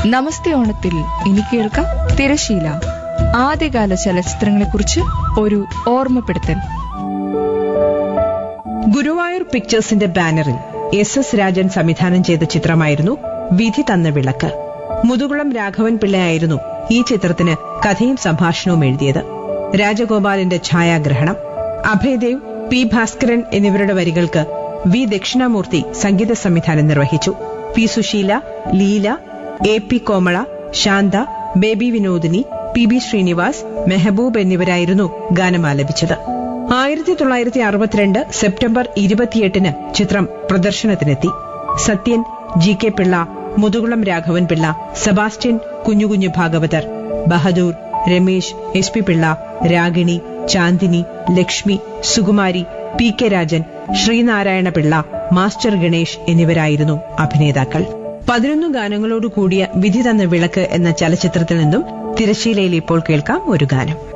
നമസ്തേ ഓണത്തിൽ ഇനി കേൾക്കാം തിരശീല ആദ്യകാല ചലച്ചിത്രങ്ങളെക്കുറിച്ച് ഒരു ഓർമ്മപ്പെടുത്തൽ ഗുരുവായൂർ പിക്ചേഴ്സിന്റെ ബാനറിൽ എസ് എസ് രാജൻ സംവിധാനം ചെയ്ത ചിത്രമായിരുന്നു വിധി തന്ന വിളക്ക് മുതുകുളം രാഘവൻ പിള്ളയായിരുന്നു ഈ ചിത്രത്തിന് കഥയും സംഭാഷണവും എഴുതിയത് രാജഗോപാലിന്റെ ഛായാഗ്രഹണം അഭയദേവ് പി ഭാസ്കരൻ എന്നിവരുടെ വരികൾക്ക് വി ദക്ഷിണാമൂർത്തി സംഗീത സംവിധാനം നിർവഹിച്ചു P Susheela Leela A P Komala Santha Baby Vinodini P B Srinivas Mehboob എന്നിവരായിരുന്നു ഗാനം ആലപിച്ചത് ആയിരത്തി തൊള്ളായിരത്തി അറുപത്തിരണ്ട് സെപ്റ്റംബർ ഇരുപത്തിയെട്ടിന് ചിത്രം പ്രദർശനത്തിനെത്തി Sathyan G K Pillai Muthukulam Raghavan Pillai Sebastian Kunjukunju Bhagavathar Bahadur Ramesh S P Pillai Ragini Chandini Lakshmi Sukumari P K Rajan Sreenarayana Pillai Master Ganesh എന്നിവരായിരുന്നു അഭിനേതാക്കൾ പതിനൊന്ന് ഗാനങ്ങളോട് കൂടിയ വിധി തന്ന വിളക്ക് എന്ന ചലച്ചിത്രത്തിൽ നിന്നും തിരശീലയിൽ ഇപ്പോൾ കേൾക്കാം ഒരു ഗാനം